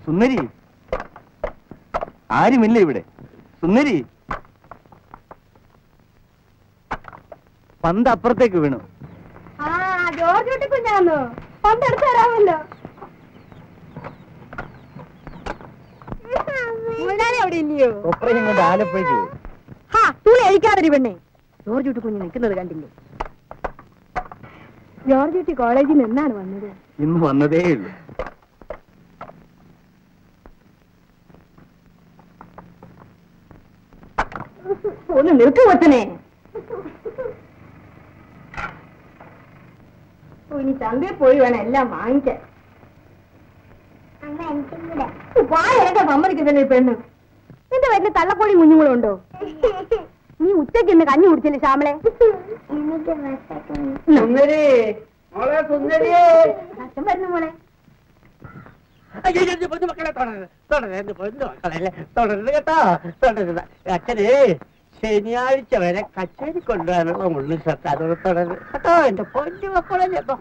സുന്ദരി ആരുമില്ല ഇവിടെ സുന്ദരി പന്ത് അപ്പുറത്തേക്ക് വീണു ആ ജോർജ് കുട്ടി കുഞ്ഞാന്നോ പന്തെടുത്ത് തരാമല്ലോ മുതലാളി അവിടെ ഇല്ലയോ കൊപ്രയും കൊണ്ട് ആലപ്പുഴയ്ക്ക് പോയി ഹാ തുണി അഴിക്കാതെ പെണ്ണെ ജോർജ് കുട്ടി കുഞ്ഞ് നിൽക്കുന്നത് കണ്ടില്ലേ ജോർജ് കുട്ടി കോളേജിൽ നിന്ന് എന്നാണ് വന്നത് ഇന്ന് വന്നതേ ഉള്ളൂ ഒന്ന് നിൽക്കു കൊച്ചനെ ഓ, ഇനി ചന്തയിൽ പോയി വേണം എല്ലാം വാങ്ങിക്കാൻ വായൊക്കെ സമ്മതിക്കുന്നില്ല ഈ പെണ്ണ് നിന്റെ വീട്ടിൽ തള്ളക്കോഴി കുഞ്ഞുങ്ങളും ഉണ്ടോ നീ ഉച്ചയ്ക്ക് ഇന്ന് കഞ്ഞി കുടിച്ചില്ലേ ശ്യാമളെ സുന്ദരി മോളെ സുന്ദരിയേ അച്ഛൻ വരുന്നു മോളെ അയ്യോ എന്റെ പൊന്നു മക്കളെ തുടരുത് തുടരുത് എന്റെ പൊന്നു മക്കളെ തുടരുത് കേട്ടോ തുടരുത് അച്ഛന് ശനിയാഴ്ച വരെ കച്ചേരി കൊണ്ടുവരാനുള്ള മുള്ളു ശ്രദ്ധ അതോട് തുടരുത് കേട്ടോ എന്റെ പൊന്നു മക്കളെ കേട്ടോ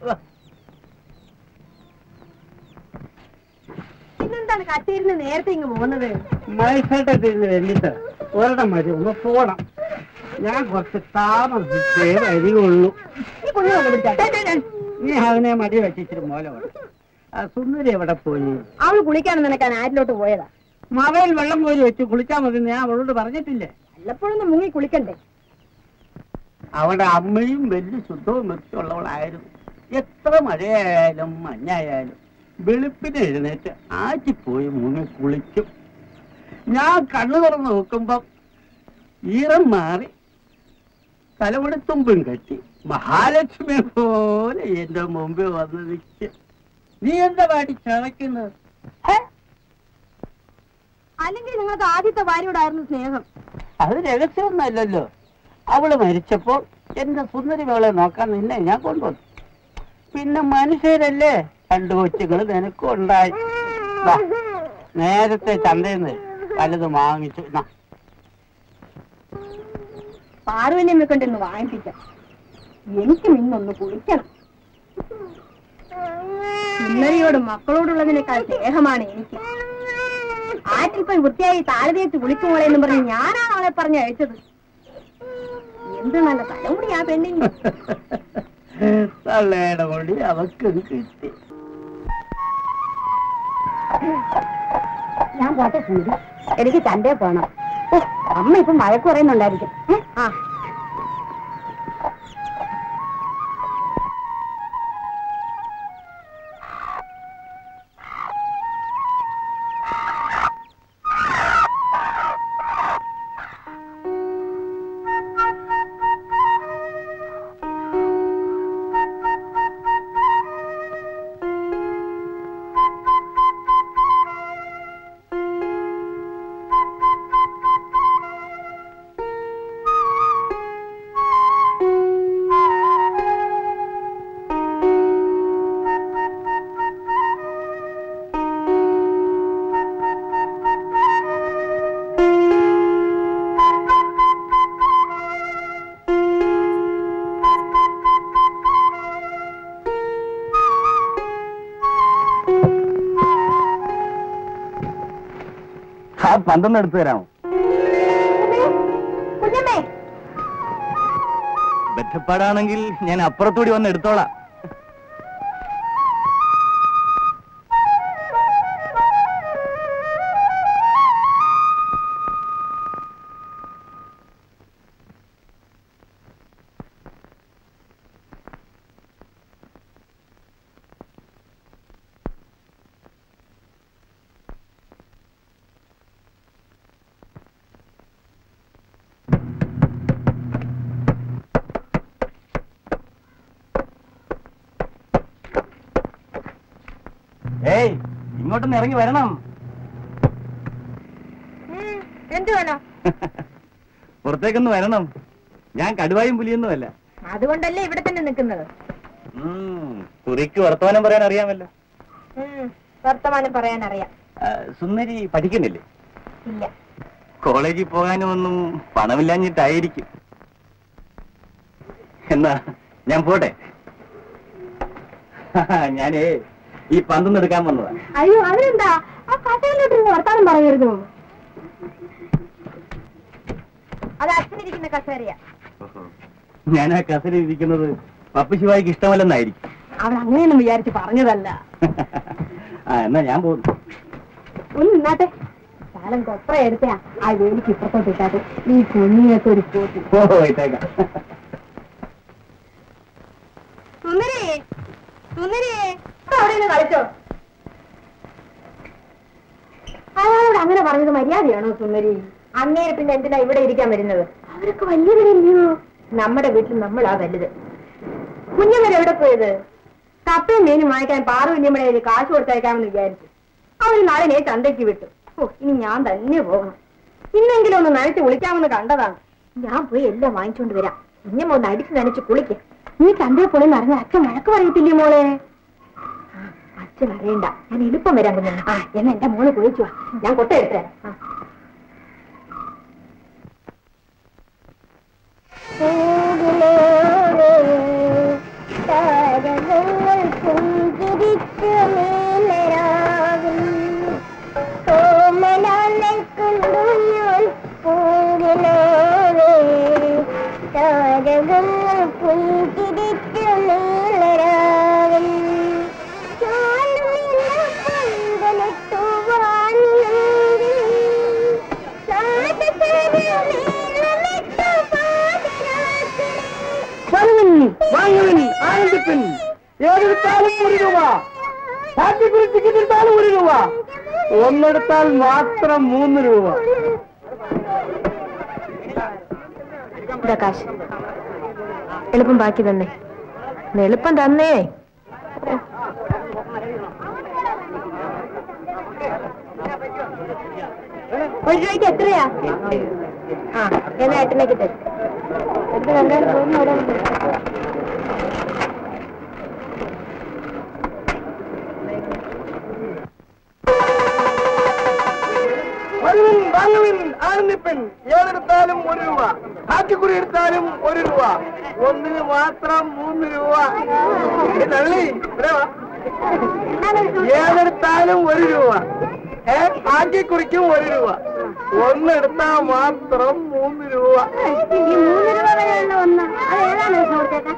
പിന്നെന്താണ് കച്ചേരിന്ന് നേരത്തെ ഇങ്ങ് പോകുന്നത് മൈസേട്ടത്തിന് വേണ്ടിട്ട് ഒരെണ്ണം മതി ഒന്ന് പോണം ഞാൻ കുറച്ച് താമസിച്ചേ വരികയുള്ളൂ ഈ കുഞ്ഞുങ്ങളെ വിളിച്ചാട്ടെ നീ അവനെ മടി വെച്ചിട്ട് മോല വേണം ആ സുന്ദരി എവിടെ പോയി അവള് കുളിക്കാനും നിനക്കാൻ ആറ്റിലോട്ട് പോയതാ മവയിൽ വെള്ളം കോരി വെച്ച് കുളിച്ചാൽ മതി ഞാൻ അവളോട് പറഞ്ഞിട്ടില്ലേ വല്ലപ്പോഴൊന്ന് മുങ്ങി കുളിക്കണ്ടേ അവിടെ അമ്മയും വലിയ ശുദ്ധവും വൃത്തിയുള്ളവളായിരുന്നു എത്ര മഴയായാലും മഞ്ഞായാലും വെളുപ്പിന് എഴുന്നേറ്റ് ആറ്റിപ്പോയി മുങ്ങി കുളിക്കും ഞാൻ കണ്ണു തുറന്ന് നോക്കുമ്പം ഈറം മാറി തലമുടിത്തുമ്പും കെട്ടി മഹാലക്ഷ്മി പോലെ എന്റെ മുമ്പിൽ വന്ന് നിൽക്കും നീ എന്താ പാടി ചവയ്ക്കുന്നത് അല്ലെങ്കിൽ നിങ്ങൾക്ക് ആദ്യത്തെ ഭാര്യയോടായിരുന്നു സ്നേഹം അത് രഹസ്യമൊന്നുമല്ലല്ലോ അവള് മരിച്ചപ്പോ എന്റെ സുന്ദരി മകളെ നോക്കാൻ നിന്നെ ഞാൻ കൊണ്ടുവന്നു പിന്നെ മനുഷ്യരല്ലേ രണ്ടു കൊച്ചുകൾ നിനക്കും ഉണ്ടായി ദാ, നേരത്തെ ചന്തയിൽ നിന്ന് വലുത് വാങ്ങിച്ചു നാ. പാർവല്യമ്മ കൊണ്ടിന്ന് വാങ്ങിപ്പിക്കാം എനിക്കും ഇന്നൊന്ന് കുളിക്കണം സുന്ദരിയോടും മക്കളോടുള്ളതിനേക്കാൾ സ്നേഹമാണ് എനിക്ക് ആറ്റിൽ പോയി വൃത്തിയായി താഴെ തേച്ച് കുളിക്കുമോളെ എന്ന് പറഞ്ഞ് ഞാനാണ് അവളെ പറഞ്ഞ് അയച്ചത് എന്ത് നല്ല തലമുടി ആ പെണ്ണിന് തള്ളയുടെ മുടി അവക്ക് കിട്ടി ഞാൻ പോട്ടെ സുന്ദരി എനിക്ക് ചന്തേ പോണം ഓ, അമ്മ ഇപ്പൊ മഴക്ക് പറയുന്നുണ്ടായിരിക്കും ഏ? ആ ആ പന്തൊന്ന് എടുത്തു തരാമോ കുഞ്ഞമ്മേ ബന്ധപ്പാടാണെങ്കിൽ ഞാൻ അപ്പുറത്തൂടി വന്ന് എടുത്തോളാം ഏയ് ഇങ്ങോട്ടൊന്ന് ഇറങ്ങി വരണം എന്ത് വേണം പുറത്തേക്കൊന്ന് വരണം ഞാൻ കടുവായും പുലിയൊന്നുമല്ല അതുകൊണ്ടല്ലേ ഇവിടെ തന്നെ നിൽക്കുന്നത് ഉം, കുറിക്ക് വർത്തമാനം പറയാൻ അറിയാമല്ലോ വർത്തമാനം പറയാൻ അറിയാം ആ, സുന്ദരി പഠിക്കുന്നില്ലേ ഇല്ല കോളേജിൽ പോകാനും ഒന്നും പണമില്ലാഞ്ഞിട്ടായിരിക്കും എന്നാ ഞാൻ പോട്ടെ ഞാനേ ഈ പന്തൊന്നും എടുക്കാൻ വന്നതാ അയ്യോ അതിനെന്താ ആ കസേരയിലോട്ടിരുന്ന് വർത്താനം പറയരുത് അത് അച്ഛനിരിക്കുന്ന കസേരയാ ഞാൻ ആ കസരിൽ ഇരിക്കുന്നത് പപ്പു ശിവായിക്ക് ഇഷ്ടമല്ലെന്നായിരിക്കും അവൾ അങ്ങനെയൊന്നും വിചാരിച്ച് പറഞ്ഞതല്ല ആ എന്നാ ഞാൻ പോകുന്നു ഒന്ന് നിന്നാട്ടെ കാലം കൊപ്ര എടുത്താ ആ വേലിക്ക് ഇപ്പുറത്തോട്ട് ഇട്ടാട്ടെ നീ കുഞ്ഞിനൊക്കെ ഒരു പോത്തി ഓ ഇട്ടേക്കാം സുന്ദരി സുന്ദരി അവിടെ നിന്ന് കളിച്ചോ അയാളോട് അങ്ങനെ പറഞ്ഞത് മര്യാദയാണോ സുന്ദരി അങ്ങേരെ പിന്നെ എന്തിനാ ഇവിടെ ഇരിക്കാൻ വരുന്നത് അവരൊക്കെ വലിയവരല്ലയോ നമ്മുടെ വീട്ടിൽ നമ്മളാ വലുത് കുഞ്ഞുങ്ങൾ എവിടെ പോയത് കപ്പയും മീനും വാങ്ങിക്കാൻ പാറു വല്യമ്മയുടെ കയ്യിൽ കാശ് കൊടുത്തയക്കാമെന്ന് വിചാരിച്ചു അവര് നാളെ നേ ചന്തയ്ക്ക് വിട്ടു ഓ ഇനി ഞാൻ തന്നെ പോകണം ഇന്നെങ്കിലും ഒന്ന് നനച്ച് കുളിക്കാമെന്ന് കണ്ടതാണ് ഞാൻ പോയി എല്ലാം വാങ്ങിച്ചോണ്ട് വരാം കുഞ്ഞമ്മ ഒന്ന് അടിച്ച് നനച്ച് കുളിക്ക് നീ ചന്തയിൽ പോയി നിറഞ്ഞ അച്ഛൻ വഴക്ക് പറയത്തില്ലേ മോളെ ആ, അച്ഛൻ അറിയണ്ട ഞാൻ എളുപ്പം വരാൻ കുഞ്ഞമ്മ ആ എന്നാ എന്റെ മോള് കുളിച്ചു വാ ഞാൻ കൊട്ട എടുത്തു തരാം ആ. വരുവിൻ വാങ്ങുവിൻ ആനന്ദിപ്പിൻ ഏതെടുത്താലും ഒരു രൂപ ഫാക്ടറി ടിക്കറ്റ് എടുത്താലും ഒരു രൂപ ഒന്നെടുത്താൽ മാത്രം മൂന്ന് രൂപ പ്രകാശ് എളുപ്പം ബാക്കി തന്നെ എളുപ്പം തന്നേ ഒരു രൂപയ്ക്ക് എത്രയാ ആ എന്നാ എട്ടിലേക്ക് തരും എടുത്ത് കണ്ടാൽ പോകുന്നു അവിടെ വരുവിൻ വാങ്ങുവിൻ ആനന്ദിപ്പിൻ ഏതെടുത്താലും ഒരു രൂപ കാറ്റിക്കുറി എടുത്താലും ഒരു രൂപ ഒന്നിന് മാത്രം മൂന്ന് രൂപ ഏ, തള്ളി ഇവിടെ വാ. ഏതെടുത്താലും ഒരു രൂപ ഏ കാറ്റിക്കുറിക്കും ഒരു രൂപ ഒന്നെടുത്താൽ മാത്രം മൂന്ന് രൂപ ഈ മൂന്ന് രൂപ വരെയുള്ള ഒന്ന് അത് ഏതാണ് സുഹൃത്തേട്ടാ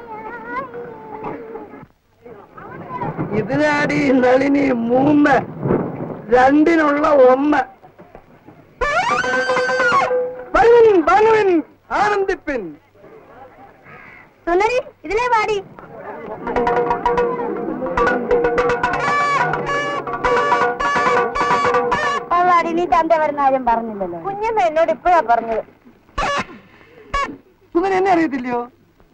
ഇതിനാടി നളിനി മൂന്ന് രണ്ടിനുള്ള ഒന്ന് വരുവിൻ വാങ്ങുവിൻ ആനന്ദിപ്പിൻ സുന്ദരി ഇതിലേ പാടി പാടി നീ ചന്ത വരുന്ന കാര്യം പറഞ്ഞില്ലല്ലോ കുഞ്ഞമ്മ എന്നോട് ഇപ്പോഴാ പറഞ്ഞത് സുന്ദരി എന്നെ അറിയത്തില്ലയോ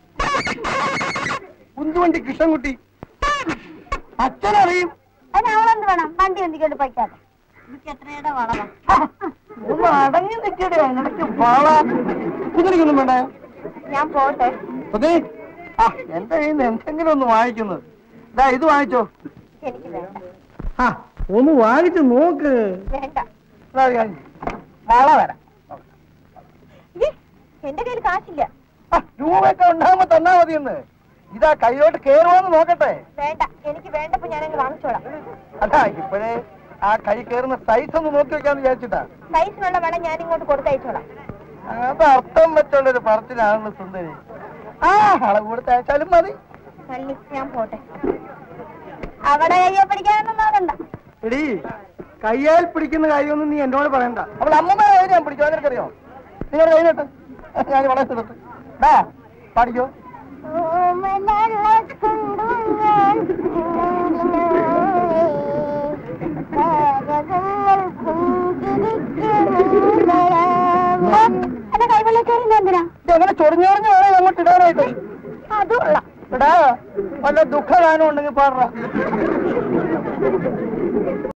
കുഞ്ചുവണ്ടി കൃഷ്ണൻകുട്ടി അച്ഛനറിയും അതിന് അവളെന്ത് വേണം വണ്ടി എന്തിക്കൊണ്ട് പൈക്കാതെ എനിക്ക് എത്രയുടെ വളവാ ഒന്ന് അടങ്ങി നിൽക്കടേ നിനക്ക് വള സുന്ദരിക്കൊന്നും വേണ്ടേ ഞാൻ പോട്ടെ സുധി ആ എന്റെ കയ്യിൽ നിന്ന് എന്തെങ്കിലും ഒന്ന് വാങ്ങിക്കുന്നത് ഇതാ ഇത് വാങ്ങിച്ചോ എനിക്ക് വേണ്ട ആ ഒന്ന് വാങ്ങിച്ചു നോക്ക് വേണ്ട ഇതാ ഒരു കാര്യം ചെയ്യ്. വള വരാം ഇയ്യ്, എന്റെ കയ്യിൽ കാശില്ല ആ, രൂപയൊക്കെ ഉണ്ടാകുമ്പോ തന്നാ മതിയെന്ന് ഇതാ കയ്യിലോട്ട് കേറുവാന്ന് നോക്കട്ടെ വേണ്ട എനിക്ക് വേണ്ടപ്പോ ഞാനങ്ങ് വാങ്ങിച്ചോളാം അതാ ഇപ്പോഴേ ആ കൈ കേറുന്ന സൈസ് ഒന്ന് നോക്കി വെക്കാന്ന് വിചാരിച്ചിട്ടാ സൈസിനുള്ള വേണം ഞാൻ ഇങ്ങോട്ട് കൊടുത്തയച്ചോളാം അത് അർത്ഥം വെച്ചുള്ളൊരു പറച്ചിലാണല്ലോ സുന്ദരി ആ അളവ് കൊടുത്ത് അയച്ചാലും മതി തള്ളി ഞാൻ പോട്ടെ അവിടെ കയ്യെ പിടിക്കാനൊന്നും നോക്കണ്ട എടീ കയ്യാൽ പിടിക്കുന്ന കാര്യമൊന്നും നീ എന്നോട് പറയണ്ട അവൾ അമ്മമ്മ കൈ ഞാൻ പിടിക്കും അതിനൊക്കറിയോ നിങ്ങൾ കഴിഞ്ഞിട്ട് ഞാൻ വളരെ സ്ഥലത്ത് ഡാ പാടിക്കോ എന്റെ കൈവെള്ളക്കാരി എന്തിനാ ഇതെങ്ങനെ ചൊറിഞ്ഞൊറിഞ്ഞ് വേണം അങ്ങോട്ട് ഇടാനായിട്ട് അതുകൊള്ളാം എടാ വല്ല ദുഃഖഗാനം ഉണ്ടെങ്കിൽ പാടറ